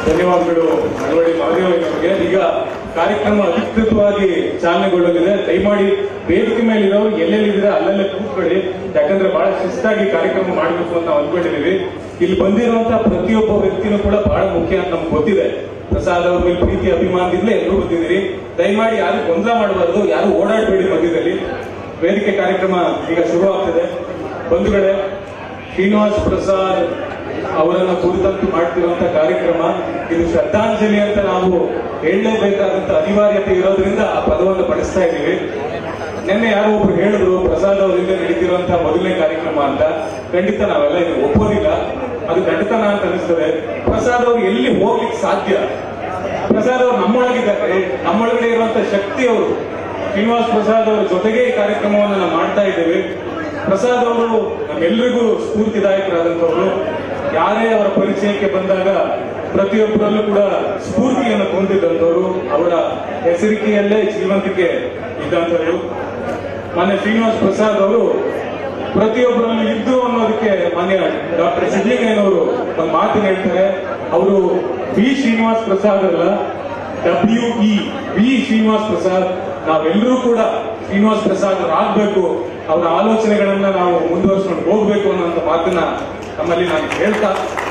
ಧನ್ಯವಾದಗಳು ಮಳವಳ್ಳಿ ಮಹದೇವಯ್ಯನವರಿಗೆ ಈಗ ಕಾರ್ಯಕ್ರಮ ಅಧಿಕೃತವಾಗಿ ಚಾಲನೆಗೊಳ್ಳಲಿದೆ ದಯಮಾಡಿ ವೇದಿಕೆ ಮೇಲೆ ಇರೋರು ಎಲ್ಲೆಲ್ಲಿದ್ದೀರಾ ಅಲ್ಲೆಲ್ಲ ಕೂತ್ಕೊಳ್ಳಿ ಯಾಕಂದ್ರೆ ಬಹಳ ಶಿಸ್ತಾಗಿ ಕಾರ್ಯಕ್ರಮ ಮಾಡಬೇಕು ಅಂತ ನಾವು ಅಂದ್ಕೊಂಡಿದೀವಿ ಇಲ್ಲಿ ಬಂದಿರುವಂತಹ ಪ್ರತಿಯೊಬ್ಬ ವ್ಯಕ್ತಿನೂ ಕೂಡ ಬಹಳ ಮುಖ್ಯ ಅಂತ ನಮ್ಗೆ ಗೊತ್ತಿದೆ ಪ್ರಸಾದ್ ಅವ್ರ ಮೇಲೆ ಪ್ರೀತಿ ಅಭಿಮಾನದಿಂದಲೇ ಎಲ್ಲರೂ ಬಂದಿದ್ದೀರಿ ದಯಮಾಡಿ ಯಾರು ಗೊಂದಲ ಮಾಡಬಾರ್ದು ಯಾರು ಓಡಾಡಬೇಡಿ ಮಧ್ಯದಲ್ಲಿ ವೇದಿಕೆ ಕಾರ್ಯಕ್ರಮ ಈಗ ಶುರು ಆಗ್ತದೆ ಬಂಧುಗಳೇ ಶ್ರೀನಿವಾಸ್ ಪ್ರಸಾದ್ ಅವರನ್ನ ಕುರಿತಂತೆ ಮಾಡ್ತಿರುವಂತ ಕಾರ್ಯಕ್ರಮ ಇದು ಶ್ರದ್ಧಾಂಜಲಿ ಅಂತ ನಾವು ಹೇಳಲೇಬೇಕಾದಂತ ಅನಿವಾರ್ಯತೆ ಇರೋದ್ರಿಂದ ಆ ಪದವನ್ನು ಬಳಸ್ತಾ ಇದ್ದೀವಿ ನಿನ್ನೆ ಯಾರೋ ಒಬ್ರು ಹೇಳಿದ್ರು ಪ್ರಸಾದ್ ಅವರಿಂದ ನಡೀತಿರುವಂತಹ ಮೊದಲನೇ ಕಾರ್ಯಕ್ರಮ ಅಂತ ಖಂಡಿತ ನಾವೆಲ್ಲ ಇದು ಒಪ್ಪೋದಿಲ್ಲ ಅದು ಗಂಡತನ ಅಂತ ಅನಿಸ್ತದೆ ಪ್ರಸಾದ್ ಅವ್ರು ಎಲ್ಲಿ ಹೋಗ್ಲಿಕ್ಕೆ ಸಾಧ್ಯ ಪ್ರಸಾದ್ ಅವರು ನಮ್ಮೊಳಗಿದ್ದಾರೆ ನಮ್ಮೊಳಗಡೆ ಇರುವಂತ ಶಕ್ತಿ ಅವರು ಶ್ರೀನಿವಾಸ್ ಪ್ರಸಾದ್ ಅವರ ಜೊತೆಗೆ ಈ ಕಾರ್ಯಕ್ರಮವನ್ನು ನಾವು ಮಾಡ್ತಾ ಇದ್ದೇವೆ ಪ್ರಸಾದ್ ಅವರು ನಮ್ಮೆಲ್ಲರಿಗೂ ಸ್ಫೂರ್ತಿದಾಯಕರಾದಂಥವ್ರು ಯಾರೇ ಅವರ ಪರಿಚಯಕ್ಕೆ ಬಂದಾಗ ಪ್ರತಿಯೊಬ್ಬರಲ್ಲೂ ಕೂಡ ಸ್ಫೂರ್ತಿಯನ್ನು ಹೊಂದಿದ್ದಂಥವ್ರು ಅವರ ಹೆಸರಿಕೆಯಲ್ಲೇ ಜೀವಂತಿಕೆ ಇದ್ದಂಥವ್ರು ಮಾನ್ಯ ಶ್ರೀನಿವಾಸ್ ಪ್ರಸಾದ್ ಅವರು ಪ್ರತಿಯೊಬ್ಬರಲ್ಲೂ ಇದ್ದು ಅನ್ನೋದಕ್ಕೆ ಮಾನ್ಯ ಡಾಕ್ಟರ್ ಸಿದ್ದಲಿಂಗಯ್ಯನವರು ಒಂದು ಮಾತಿನ ಹೇಳ್ತಾರೆ ಅವರು ಬಿ ಶ್ರೀನಿವಾಸ್ ಪ್ರಸಾದ್ ಅಲ್ಲ W E B Srinivas Prasad ನಾವೆಲ್ಲರೂ ಕೂಡ ಶ್ರೀನಿವಾಸ್ ಪ್ರಸಾದ್ ಆಗ್ಬೇಕು ಅವರ ಆಲೋಚನೆಗಳನ್ನ ನಾವು ಮುಂದುವರ್ಸ್ಕೊಂಡು ಹೋಗ್ಬೇಕು ಅನ್ನೋಂಥ ಮಾತನ್ನ ನಮ್ಮಲ್ಲಿ ನಾನು ಹೇಳ್ತಾ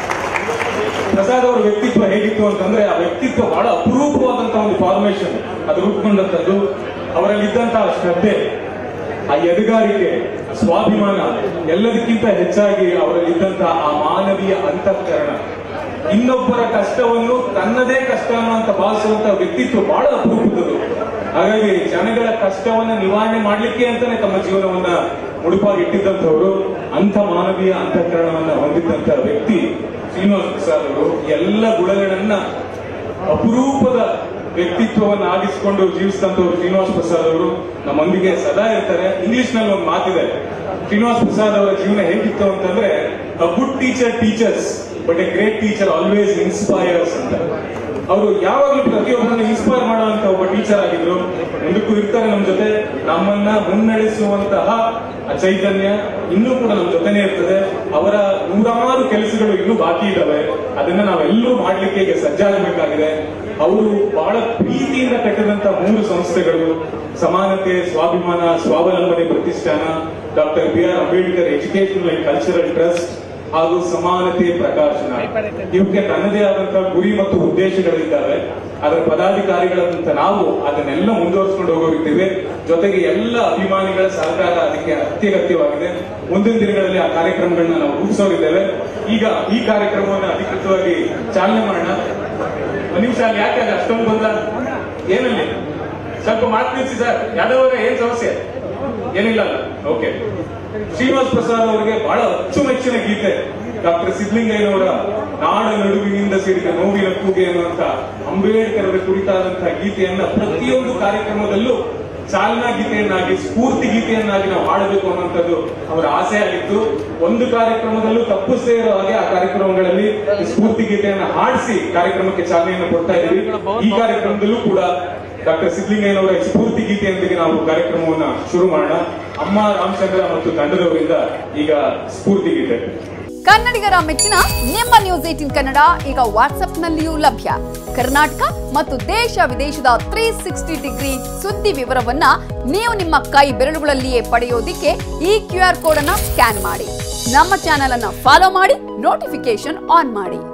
ಪ್ರಸಾದ್ ಅವರ ವ್ಯಕ್ತಿತ್ವ ಹೇಗಿತ್ತು ಅಂತಂದ್ರೆ ಆ ವ್ಯಕ್ತಿತ್ವ ಬಹಳ ಅಪರೂಪವಾದಂತಹ ಒಂದು ಫಾರ್ಮೇಶನ್ ಅದು ರೂಪುಗೊಂಡಂತದ್ದು ಅವರಲ್ಲಿದ್ದಂತಹ ಶ್ರದ್ಧೆ ಆ ಎದುಗಾರಿಕೆ ಸ್ವಾಭಿಮಾನ ಎಲ್ಲದಕ್ಕಿಂತ ಹೆಚ್ಚಾಗಿ ಅವರಲ್ಲಿದ್ದಂತಹ ಆ ಮಾನವೀಯ ಅಂತಃಕರಣ ಇನ್ನೊಬ್ಬರ ಕಷ್ಟವನ್ನು ತನ್ನದೇ ಕಷ್ಟ ಅನ್ನುವಂತ ಭಾವಿಸುವಂತ ವ್ಯಕ್ತಿತ್ವ ಬಹಳ ಅಪರೂಪದ್ದು ಹಾಗಾಗಿ ಜನಗಳ ಕಷ್ಟವನ್ನ ನಿವಾರಣೆ ಮಾಡ್ಲಿಕ್ಕೆ ಅಂತಾನೆ ತಮ್ಮ ಜೀವನವನ್ನ ಮುಡುಪಾಗಿ ಇಟ್ಟಿದ್ದಂಥವ್ರು ಅಂಥ ಮಾನವೀಯ ಅಂತಃಕರಣವನ್ನ ಹೊಂದಿದ್ದಂತ ವ್ಯಕ್ತಿ ಶ್ರೀನಿವಾಸ ಪ್ರಸಾದ್ ಅವರು ಎಲ್ಲ ಗುಣಗಳನ್ನ ಅಪರೂಪದ ವ್ಯಕ್ತಿತ್ವವನ್ನು ಆಗಿಸಿಕೊಂಡು ಜೀವಿಸಿದಂತವ್ರು ಶ್ರೀನಿವಾಸ ಪ್ರಸಾದ್ ಅವರು ನಮ್ಮೊಂದಿಗೆ ಸದಾ ಇರ್ತಾರೆ ಇಂಗ್ಲಿಷ್ ನಲ್ಲಿ ಒಂದು ಮಾತಿದೆ ಶ್ರೀನಿವಾಸ ಪ್ರಸಾದ್ ಅವರ ಜೀವನ ಹೇಗಿತ್ತು ಅಂತಂದ್ರೆ a good teacher teachers but a great teacher always inspires ಅಂತ ಅವರು ಯಾವಾಗಲೂ ಪ್ರತಿಯೊಬ್ಬರನ್ನು ಇನ್ಸ್ಪೈರ್ ಮಾಡುವಂತ ಒಬ್ಬ ಟೀಚರ್ ಆಗಿದ್ರು ಮುಂದಕ್ಕೂ ಇರ್ತಾರೆ ನಮ್ಮ ಜೊತೆ ನಮ್ಮನ್ನ ಮುನ್ನಡೆಸುವಂತಹ ಆ ಚೈತನ್ಯ ಇನ್ನೂ ಕೂಡ ನಮ್ಮ ಜೊತೆನೇ ಇರ್ತದೆ ಅವರ ನೂರಾರು ಕೆಲಸಗಳು ಇನ್ನೂ ಬಾಕಿ ಇದ್ದಾವೆ ಅದನ್ನ ನಾವೆಲ್ಲರೂ ಮಾಡ್ಲಿಕ್ಕೆ ಈಗ ಸಜ್ಜಾಗಬೇಕಾಗಿದೆ ಅವರು ಬಹಳ ಪ್ರೀತಿಯಿಂದ ಕಟ್ಟಿದಂತ ಮೂರು ಸಂಸ್ಥೆಗಳು ಸಮಾನತೆ ಸ್ವಾಭಿಮಾನ ಸ್ವಾವಲಂಬನೆ ಪ್ರತಿಷ್ಠಾನ doctor B R Ambedkar educational and cultural trust ಹಾಗೂ ಸಮಾನತೆ ಪ್ರಕಾಶನ ಇವಕ್ಕೆ ತನ್ನದೇ ಆದಂತಹ ಗುರಿ ಮತ್ತು ಉದ್ದೇಶಗಳಿದ್ದಾವೆ ಅದರ ಪದಾಧಿಕಾರಿಗಳಂತ ನಾವು ಅದನ್ನೆಲ್ಲ ಮುಂದುವರಿಸಿಕೊಂಡು ಹೋಗೋರಿದ್ದೇವೆ ಜೊತೆಗೆ ಎಲ್ಲ ಅಭಿಮಾನಿಗಳ ಸಹಕಾರ ಅದಕ್ಕೆ ಅತ್ಯಗತ್ಯವಾಗಿದೆ ಮುಂದಿನ ದಿನಗಳಲ್ಲಿ ಆ ಕಾರ್ಯಕ್ರಮಗಳನ್ನ ನಾವು ರೂಪಿಸೋರಿದ್ದೇವೆ ಈಗ ಈ ಕಾರ್ಯಕ್ರಮವನ್ನು ಅಧಿಕೃತವಾಗಿ ಚಾಲನೆ ಮಾಡೋಣ ಒಂದ್ ನಿಮಿಷ ಅಲ್ಲಿ ಯಾಕೆ ಅಲ್ಲಿ ಅಷ್ಟೊಂದು ಬಂದ ಏನಲ್ಲಿ ಸ್ವಲ್ಪ ಮಾತು ನಿಲ್ಸಿ ಸರ್ ಯಾದವ್ ಅವರೇ ಏನ್ ಸಮಸ್ಯೆ ಏನಿಲ್ಲ ಅಲ್ಲ ಓಕೆ ಶ್ರೀನಿವಾಸ್ ಪ್ರಸಾದ್ ಅವರಿಗೆ ಬಹಳ ಅಚ್ಚುಮೆಚ್ಚಿನ ಗೀತೆ ಡಾಕ್ಟರ್ ಸಿದ್ಲಿಂಗಯ್ಯನವರ ನಾಡ ನಡುವಿನಿಂದ ಸೇರಿದ ನೋವಿನ ಕೂಗೆ ಅನ್ನುವಂತ ಅಂಬೇಡ್ಕರ್ ಅವರ ಕುರಿತಾದಂತಹ ಗೀತೆಯನ್ನ ಪ್ರತಿಯೊಂದು ಕಾರ್ಯಕ್ರಮದಲ್ಲೂ ಚಾಲನಾ ಗೀತೆಯನ್ನಾಗಿ ಸ್ಫೂರ್ತಿ ಗೀತೆಯನ್ನಾಗಿ ನಾವು ಹಾಡಬೇಕು ಅನ್ನುವಂಥದ್ದು ಅವರ ಆಸೆ ಆಗಿತ್ತು ಒಂದು ಕಾರ್ಯಕ್ರಮದಲ್ಲೂ ತಪ್ಪಿಸದೇ ಇರೋ ಹಾಗೆ ಆ ಕಾರ್ಯಕ್ರಮಗಳಲ್ಲಿ ಈ ಸ್ಫೂರ್ತಿ ಗೀತೆಯನ್ನ ಹಾಡಿಸಿ ಕಾರ್ಯಕ್ರಮಕ್ಕೆ ಚಾಲನೆಯನ್ನು ಕೊಡ್ತಾ ಇದ್ದೀವಿ ಈ ಕಾರ್ಯಕ್ರಮದಲ್ಲೂ ಕೂಡ ಡಾಕ್ಟರ್ ಸಿದ್ಲಿಂಗಯ್ಯನವರ ಈ ಸ್ಫೂರ್ತಿ ಗೀತೆಯೊಂದಿಗೆ ನಾವು ಕಾರ್ಯಕ್ರಮವನ್ನ ಶುರು ಮಾಡೋಣ ಅಮ್ಮ ರಾಮಚಂದ್ರ ಮತ್ತು ತಂಡದವರಿಂದ ಈಗ ಸ್ಫೂರ್ತಿ ಗೀತೆ ಕನ್ನಡಿಗರ ಮೆಚ್ಚಿನ ನಿಮ್ಮ ನ್ಯೂಸ್ ಏಟಿನ್ ಕನ್ನಡ ಈಗ ವಾಟ್ಸ್ಆಪ್ನಲ್ಲಿಯೂ ಲಭ್ಯ ಕರ್ನಾಟಕ ಮತ್ತು ದೇಶ ವಿದೇಶದ ತ್ರೀ ಸಿಕ್ಸ್ಟಿ ಡಿಗ್ರಿ ಸುದ್ದಿ ವಿವರವನ್ನ ನೀವು ನಿಮ್ಮ ಕೈ ಬೆರಳುಗಳಲ್ಲಿಯೇ ಪಡೆಯೋದಿಕ್ಕೆ ಈ ಕ್ಯೂ ಆರ್ ಕೋಡ್ ಅನ್ನ ಸ್ಕ್ಯಾನ್ ಮಾಡಿ ನಮ್ಮ ಚಾನೆಲ್ ಅನ್ನ ಫಾಲೋ ಮಾಡಿ ನೋಟಿಫಿಕೇಶನ್ ಆನ್ ಮಾಡಿ